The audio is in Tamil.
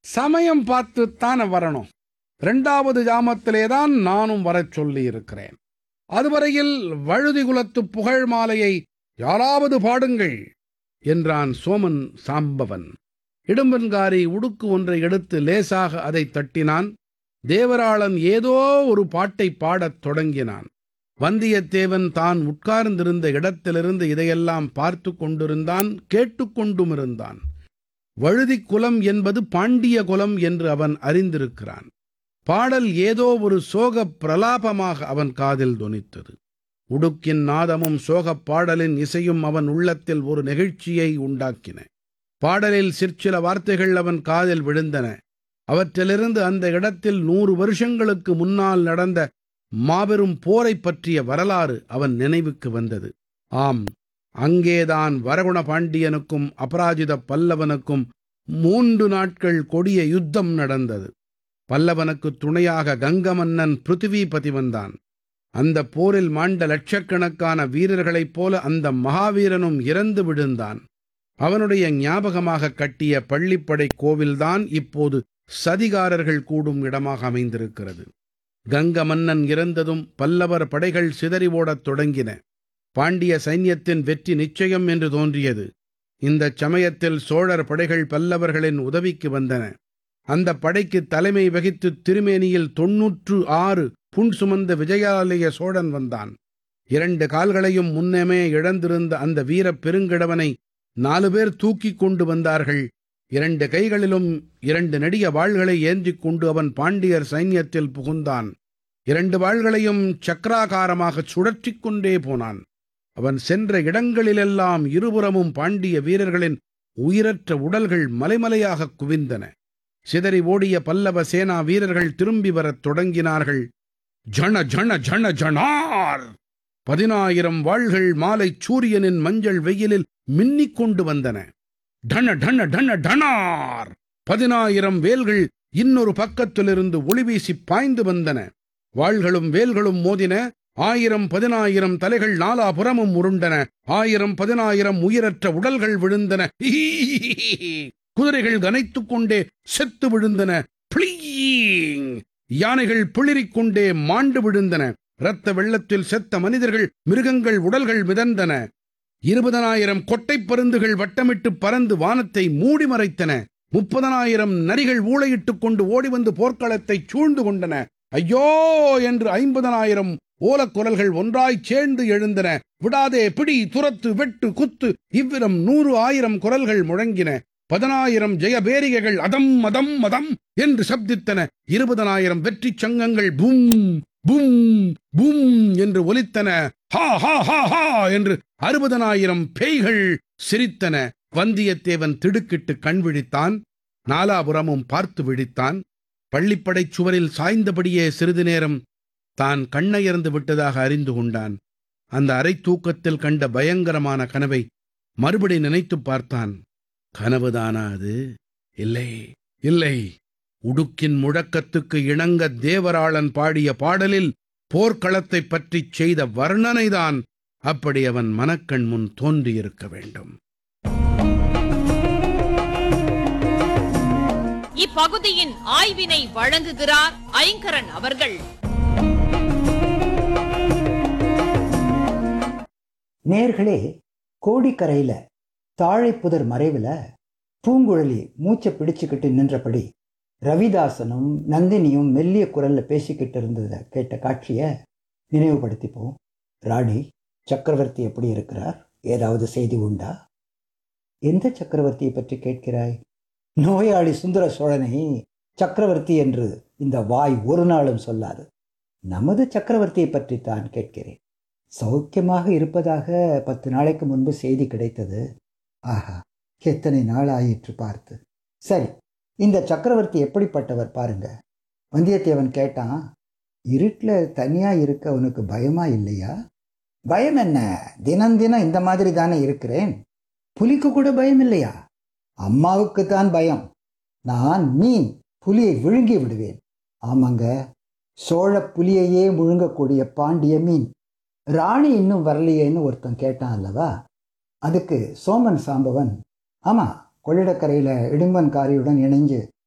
சமயம் பார்த்துத்தான் வரணும் இரண்டாவது ஜாமத்திலே தான் நானும் வரச் சொல்லி இருக்கிறேன் அதுவரையில் வழுதி குலத்து புகழ் மாலையை யாராவது பாடுங்கள் என்றான் சோமன் சாம்பவன் இடும்பன்காரி உடுக்கு ஒன்றை எடுத்து லேசாக அதை தட்டினான் தேவராளன் ஏதோ ஒரு பாட்டை பாடத் தொடங்கினான் வந்தியத்தேவன் தான் உட்கார்ந்திருந்த இடத்திலிருந்து இதையெல்லாம் பார்த்து கொண்டிருந்தான் கேட்டுக்கொண்டும் இருந்தான் வழுதிக் குலம் என்பது பாண்டிய குலம் என்று அவன் அறிந்திருக்கிறான் பாடல் ஏதோ ஒரு சோகப் பிரலாபமாக அவன் காதில் தொனித்தது உடுக்கின் நாதமும் சோகப் பாடலின் இசையும் அவன் உள்ளத்தில் ஒரு நெகிழ்ச்சியை உண்டாக்கின பாடலில் சிற்சில வார்த்தைகள் அவன் காதில் விழுந்தன அவற்றிலிருந்து அந்த இடத்தில் நூறு வருஷங்களுக்கு முன்னால் நடந்த மாபெரும் போரைப் பற்றிய வரலாறு அவன் நினைவுக்கு வந்தது ஆம் அங்கேதான் வரகுண பாண்டியனுக்கும் அபராஜித பல்லவனுக்கும் மூன்று நாட்கள் கொடிய யுத்தம் நடந்தது பல்லவனுக்கு துணையாக கங்க மன்னன் பிருத்திவிபதி வந்தான் அந்த போரில் மாண்ட லட்சக்கணக்கான வீரர்களைப் போல அந்த மகாவீரனும் இறந்து விழுந்தான் அவனுடைய ஞாபகமாக கட்டிய பள்ளிப்படை கோவில்தான் இப்போது சதிகாரர்கள் கூடும் இடமாக அமைந்திருக்கிறது கங்க மன்னன் இறந்ததும் பல்லவர் படைகள் சிதறி ஓடத் தொடங்கின பாண்டிய சைன்யத்தின் வெற்றி நிச்சயம் என்று தோன்றியது இந்தச் சமயத்தில் சோழர் படைகள் பல்லவர்களின் உதவிக்கு வந்தன அந்த படைக்கு தலைமை வகித்து திருமேனியில் தொன்னூற்று ஆறு புண் சுமந்த விஜயாலய சோழன் வந்தான் இரண்டு கால்களையும் முன்னமே இழந்திருந்த அந்த வீரப் பெருங்கிழவனை நாலு பேர் தூக்கிக் கொண்டு வந்தார்கள் இரண்டு கைகளிலும் இரண்டு நெடிய வாள்களை ஏந்திக் கொண்டு அவன் பாண்டியர் சைன்யத்தில் புகுந்தான் இரண்டு வாள்களையும் சக்கராகாரமாகச் சுழற்றிக் கொண்டே போனான் அவன் சென்ற இடங்களிலெல்லாம் இருபுறமும் பாண்டிய வீரர்களின் உயிரற்ற உடல்கள் மலைமலையாகக் குவிந்தன சிதறி ஓடிய பல்லவ சேனா வீரர்கள் திரும்பி வரத் தொடங்கினார்கள் ஜண ஜண ஜண ஜணார் பதினாயிரம் வாள்கள் மாலைச் சூரியனின் மஞ்சள் வெயிலில் மின்னிக் கொண்டு வந்தன டன டன டன டனார் பதினாயிரம் வேல்கள் இன்னொரு பக்கத்திலிருந்து ஒளிவீசி பாய்ந்து வந்தன வாள்களும் வேல்களும் மோதின ஆயிரம் பதினாயிரம் தலைகள் நாலாபுறமும் உருண்டன ஆயிரம் பதினாயிரம் உயிரற்ற உடல்கள் விழுந்தன குதிரைகள் கனைத்துக் கொண்டே செத்து விழுந்தன பிளீங் யானைகள் பிளிரிக் கொண்டே மாண்டு விழுந்தன இரத்த வெள்ளத்தில் செத்த மனிதர்கள் மிருகங்கள் உடல்கள் மிதந்தன இருபதனாயிரம் கொட்டைப் பருந்துகள் வட்டமிட்டு பறந்து வானத்தை மூடி மறைத்தன முப்பதனாயிரம் நரிகள் ஊளையிட்டுக் கொண்டு ஓடி வந்து போர்க்களத்தைச் சூழ்ந்து கொண்டன ஐயோ என்று ஐம்பதனாயிரம் ஓலக்குரல்கள் ஒன்றாய்ச் சேர்ந்து எழுந்தன விடாதே பிடி துரத்து வெட்டு குத்து இவ்விதம் நூறு ஆயிரம் குரல்கள் முழங்கின பதினாயிரம் ஜெயபேரிகைகள் அதம் மதம் மதம் என்று சப்தித்தன இருபதனாயிரம் வெற்றிச் சங்கங்கள் பூம் பூம் பூம் என்று ஒலித்தன ஹா ஹா ஹா ஹா என்று அறுபதனாயிரம் பேய்கள் சிரித்தன வந்தியத்தேவன் திடுக்கிட்டு கண் விழித்தான் நாலாபுறமும் பார்த்து விழித்தான் பள்ளிப்படைச் சுவரில் சாய்ந்தபடியே சிறிது நேரம் தான் கண்ணயர்ந்து விட்டதாக அறிந்து கொண்டான் அந்த அரை தூக்கத்தில் கண்ட பயங்கரமான கனவை மறுபடி நினைத்துப் பார்த்தான் கனவுதானா அது இல்லை இல்லை உடுக்கின் முழக்கத்துக்கு இணங்க தேவராளன் பாடிய பாடலில் போர்க்களத்தைப் பற்றிச் செய்த வர்ணனைதான் அப்படி அவன் மனக்கண் முன் தோன்றியிருக்க வேண்டும் இப்பகுதியின் ஆய்வினை வழங்குகிறார் ஐங்கரன் அவர்கள் நேர்களே கோடிக்கரையில தாழைப்புதர் மறைவில் பூங்குழலி மூச்சை பிடிச்சுக்கிட்டு நின்றபடி ரவிதாசனும் நந்தினியும் மெல்லிய குரல்ல பேசிக்கிட்டு இருந்ததை கேட்ட காட்சியை நினைவுபடுத்திப்போம் ராணி சக்கரவர்த்தி எப்படி இருக்கிறார் ஏதாவது செய்தி உண்டா எந்த சக்கரவர்த்தியை பற்றி கேட்கிறாய் நோயாளி சுந்தர சோழனை சக்கரவர்த்தி என்று இந்த வாய் ஒரு நாளும் சொல்லாது நமது சக்கரவர்த்தியை பற்றித்தான் கேட்கிறேன் சௌக்கியமாக இருப்பதாக பத்து நாளைக்கு முன்பு செய்தி கிடைத்தது ஆஹா எத்தனை நாள் ஆயிற்று பார்த்து சரி இந்த சக்கரவர்த்தி எப்படிப்பட்டவர் பாருங்க வந்தியத்தேவன் கேட்டான் இருட்டில் தனியா இருக்க உனக்கு பயமா இல்லையா பயம் என்ன தினம் தினம் இந்த மாதிரி தானே இருக்கிறேன் புலிக்கு கூட பயம் இல்லையா அம்மாவுக்கு தான் பயம் நான் மீன் புலியை விழுங்கி விடுவேன் ஆமாங்க சோழ புலியையே முழுங்கக்கூடிய பாண்டிய மீன் ராணி இன்னும் வரலையேன்னு ஒருத்தன் கேட்டான் அல்லவா அதுக்கு சோமன் சாம்பவன் ஆமா கொள்ளிடக்கரையில இடும்பன்காரியுடன் இணைஞ்சு